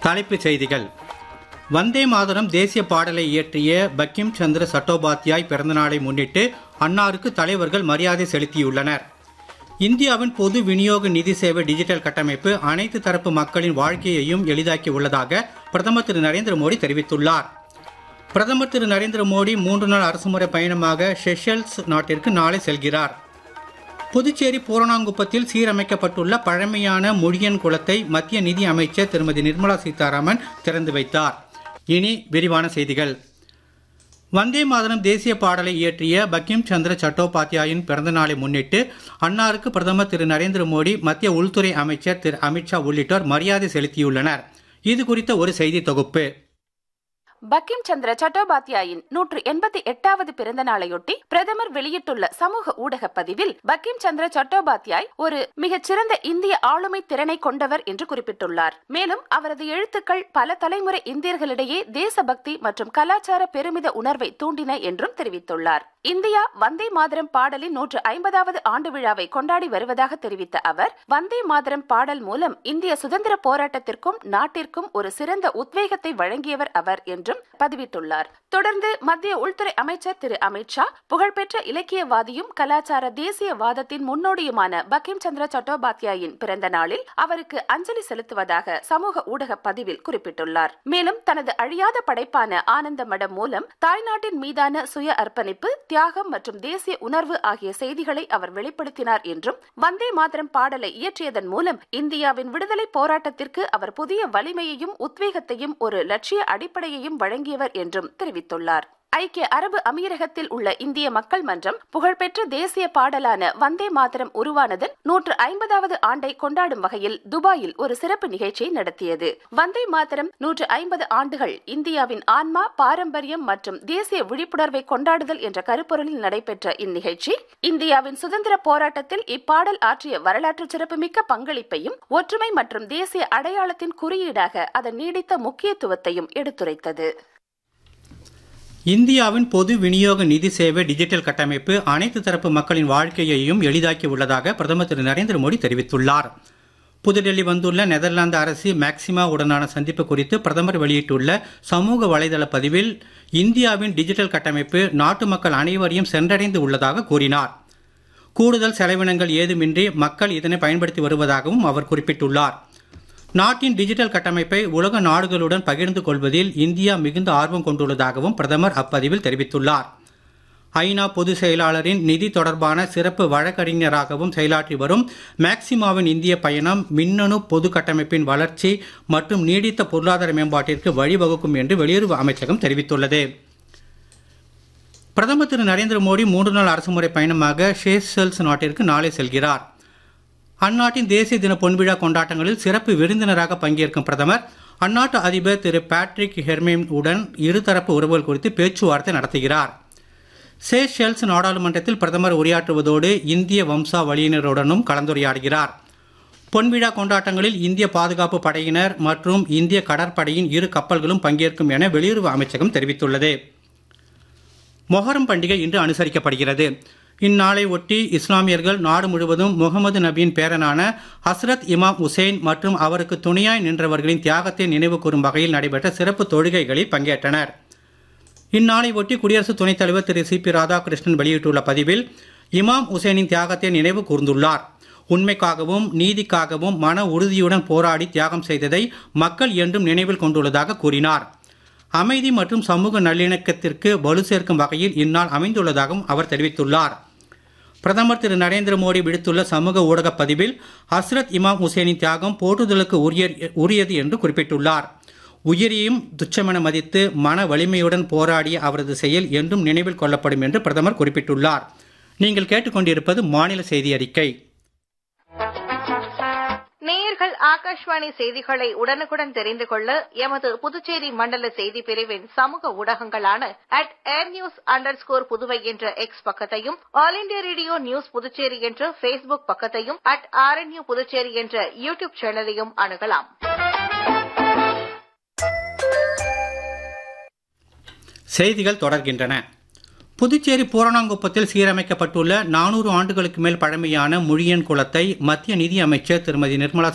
தலைப்புச் செய்திகள் வந்தே மாதரம் தேசிய பாடலை இயற்றிய பக்கிம் சந்திர சட்டோபாத்யாய் பிறந்தநாளை முன்னிட்டு அன்னாருக்கு தலைவர்கள் மரியாதை செலுத்தியுள்ளனர் இந்தியாவின் பொது விநியோக நிதி சேவை டிஜிட்டல் கட்டமைப்பு அனைத்து தரப்பு மக்களின் வாழ்க்கையையும் எளிதாக்கி உள்ளதாக பிரதமர் திரு நரேந்திர மோடி தெரிவித்துள்ளார் பிரதமர் திரு நரேந்திர மோடி மூன்று நாள் அரசுமுறை பயணமாக செஷல்ஸ் நாட்டிற்கு நாளை செல்கிறார் புதுச்சேரி பூரணாங்குப்பத்தில் சீரமைக்கப்பட்டுள்ள பழமையான முழியன் குளத்தை மத்திய நிதி அமைச்சர் திருமதி நிர்மலா சீதாராமன் திறந்து வைத்தார் இனி விரிவான செய்திகள் வந்தே மாதரம் தேசிய பாடலை இயற்றிய பக்கிம் சந்திர சட்டோபாத்யாயின் பிறந்த நாளை முன்னிட்டு அன்னாருக்கு பிரதமர் திரு நரேந்திர மோடி மத்திய உள்துறை அமைச்சர் திரு அமித்ஷா உள்ளிட்டோர் மரியாதை செலுத்தியுள்ளனர் இது குறித்த ஒரு செய்தி தொகுப்பு பக்கிம் சந்திர சட்டோபாத்யாயின் நூற்று எண்பத்தி எட்டாவது பிறந்த நாளையொட்டி பிரதமர் வெளியிட்டுள்ள சமூக ஊடக பதிவில் பக்கிம் சந்திர சட்டோபாத்யாய் ஒரு மிகச்சிறந்த இந்திய ஆளுமை திறனை கொண்டவர் என்று குறிப்பிட்டுள்ளார் மேலும் அவரது எழுத்துக்கள் பல தலைமுறை இந்தியர்களிடையே தேசபக்தி மற்றும் கலாச்சார பெருமித உணர்வை தூண்டின என்றும் தெரிவித்துள்ளார் இந்தியா வந்தே மாதரம் பாடலின் நூற்று ஐம்பதாவது ஆண்டு விழாவை கொண்டாடி வருவதாக தெரிவித்த அவர் வந்தே மாதரம் பாடல் மூலம் இந்திய சுதந்திர போராட்டத்திற்கும் நாட்டிற்கும் ஒரு சிறந்த உத்வேகத்தை வழங்கியவர் அவர் என்றும் பதிவிட்டுள்ளார் தொடர்ந்து மத்திய உள்துறை அமைச்சர் திரு அமித்ஷா புகழ்பெற்ற இலக்கியவாதியும் கலாச்சார தேசியவாதத்தின் முன்னோடியுமான பக்கிம் சந்திர சட்டோபாத்யாயின் பிறந்த நாளில் அவருக்கு அஞ்சலி செலுத்துவதாக சமூக ஊடக பதிவில் குறிப்பிட்டுள்ளார் மேலும் தனது அழியாத படைப்பான ஆனந்த மடம் மூலம் தாய்நாட்டின் மீதான சுய அர்ப்பணிப்பு தியாகம் மற்றும் தேசிய உணர்வு ஆகிய செய்திகளை அவர் வெளிப்படுத்தினார் என்றும் வந்தே மாதரம் பாடலை இயற்றியதன் மூலம் இந்தியாவின் விடுதலை போராட்டத்திற்கு அவர் புதிய வலிமையையும் உத்வேகத்தையும் ஒரு லட்சிய அடிப்படையையும் வழங்கியவர் என்றும் தெரிவித்துள்ளார் ஐக்கிய அரபு அமீரகத்தில் உள்ள இந்திய மக்கள் மன்றம் புகழ்பெற்ற தேசிய பாடலான வந்தே மாதரம் உருவானதன் நூற்று ஐம்பதாவது ஆண்டை கொண்டாடும் வகையில் துபாயில் ஒரு சிறப்பு நிகழ்ச்சியை நடத்தியது வந்தே மாதரம் நூற்று ஐம்பது ஆண்டுகள் இந்தியாவின் ஆன்மா பாரம்பரியம் மற்றும் தேசிய விழிப்புணர்வை கொண்டாடுதல் என்ற கருப்பொருளில் நடைபெற்ற இந்நிகழ்ச்சி இந்தியாவின் சுதந்திர போராட்டத்தில் இப்பாடல் ஆற்றிய வரலாற்று சிறப்புமிக்க பங்களிப்பையும் ஒற்றுமை மற்றும் தேசிய அடையாளத்தின் குறியீடாக அதன் நீடித்த முக்கியத்துவத்தையும் எடுத்துரைத்தது இந்தியாவின் பொது விநியோக நிதி சேவை டிஜிட்டல் கட்டமைப்பு அனைத்து தரப்பு மக்களின் வாழ்க்கையையும் எளிதாக்கி உள்ளதாக பிரதமர் திரு நரேந்திர மோடி தெரிவித்துள்ளார் புதுடெல்லி வந்துள்ள நெதர்லாந்து அரசு மேக்சிமா உடனான சந்திப்பு குறித்து பிரதமர் வெளியிட்டுள்ள சமூக வலைதள பதிவில் இந்தியாவின் டிஜிட்டல் கட்டமைப்பு நாட்டு மக்கள் அனைவரையும் சென்றடைந்து உள்ளதாக கூறினார் கூடுதல் செலவினங்கள் ஏதுமின்றி மக்கள் இதனை பயன்படுத்தி வருவதாகவும் அவர் குறிப்பிட்டுள்ளார் நாட்டின் டிஜிட்டல் கட்டமைப்பை உலக நாடுகளுடன் பகிர்ந்து கொள்வதில் இந்தியா மிகுந்த ஆர்வம் கொண்டுள்ளதாகவும் பிரதமர் அப்பதிவில் தெரிவித்துள்ளார் ஐநா பொதுச் செயலாளரின் நிதி தொடர்பான சிறப்பு வழக்கறிஞராகவும் செயலாற்றி வரும் மேக்சிமாவின் இந்திய பயணம் மின்னணு பொது கட்டமைப்பின் வளர்ச்சி மற்றும் நீடித்த பொருளாதார மேம்பாட்டிற்கு வழிவகுக்கும் என்று வெளியுறவு அமைச்சகம் தெரிவித்துள்ளது பிரதமர் திரு நரேந்திர மோடி மூன்று நாள் அரசுமுறை பயணமாக ஷேஷல்ஸ் நாட்டிற்கு நாளை செல்கிறார் அந்நாட்டின் தேசிய தின பொன்விழா கொண்டாட்டங்களில் சிறப்பு விருந்தினராக பங்கேற்கும் பிரதமர் அந்நாட்டு அதிபர் திரு பேட்ரிக் ஹெர்மேன் உடன் இருதரப்பு உறவுகள் குறித்து பேச்சுவார்த்தை நடத்துகிறார் சேஷெல்ஸ் நாடாளுமன்றத்தில் பிரதமர் உரையாற்றுவதோடு இந்திய வம்சாவளியினருடனும் கலந்துரையாடுகிறார் பொன்விழா கொண்டாட்டங்களில் இந்திய பாதுகாப்பு படையினர் மற்றும் இந்திய கடற்படையின் இரு கப்பல்களும் பங்கேற்கும் என வெளியுறவு அமைச்சகம் தெரிவித்துள்ளது மொஹரம் பண்டிகை இன்று அனுசரிக்கப்படுகிறது இந்நாளை ஒட்டி இஸ்லாமியர்கள் நாடு முழுவதும் முகமது நபியின் பேரனான ஹஸ்ரத் இமாம் உசேன் மற்றும் அவருக்கு துணையாய் நின்றவர்களின் தியாகத்தை நினைவு கூறும் வகையில் நடைபெற்ற சிறப்பு தொழுகைகளில் பங்கேற்றனர் இந்நாளை ஒட்டி குடியரசு துணைத் தலைவர் திரு சி பி ராதாகிருஷ்ணன் வெளியிட்டுள்ள பதிவில் இமாம் உசேனின் தியாகத்தை நினைவு கூர்ந்துள்ளார் உண்மைக்காகவும் நீதிக்காகவும் மன உறுதியுடன் போராடி தியாகம் செய்ததை மக்கள் என்றும் நினைவில் கொண்டுள்ளதாக கூறினார் அமைதி மற்றும் சமூக நல்லிணக்கத்திற்கு வலு சேர்க்கும் வகையில் இந்நாள் அமைந்துள்ளதாகவும் அவர் தெரிவித்துள்ளார் பிரதமர் திரு நரேந்திர மோடி விடுத்துள்ள சமூக ஊடக பதிவில் ஹஸ்ரத் இமாம் ஹுசேனின் தியாகம் போற்றுதலுக்கு உரிய உரியது என்று குறிப்பிட்டுள்ளார் உயிரையும் துச்சமென மதித்து மன வலிமையுடன் போராடிய அவரது செயல் என்றும் நினைவில் கொள்ளப்படும் என்று பிரதமர் குறிப்பிட்டுள்ளார் நீங்கள் கேட்டுக்கொண்டிருப்பது மாநில செய்தி அறிக்கை நேயர்கள் ஆகாஷ்வாணி செய்திகளை உடனுக்குடன் தெரிந்து கொள்ள எமது புதுச்சேரி மண்டல செய்தி பிரிவின் சமூக ஊடகங்களான at air news under score Puduvai என்ற எக்ஸ் பக்கத்தையும் all India radio news Puducherry என்ற ஃபேஸ்புக் பக்கத்தையும் அட் ஆர்என்யூ புதுச்சேரி என்ற யூ டியூப் சேனலையும் அணுகலாம் செய்திகள் தொடர்கின்றன புதுச்சேரி பூரணாங்குப்பத்தில் சீரமைக்கப்பட்டுள்ள நானூறு ஆண்டுகளுக்கு மேல் பழமையான முழியன் குளத்தை மத்திய நிதி அமைச்சர் திருமதி நிர்மலா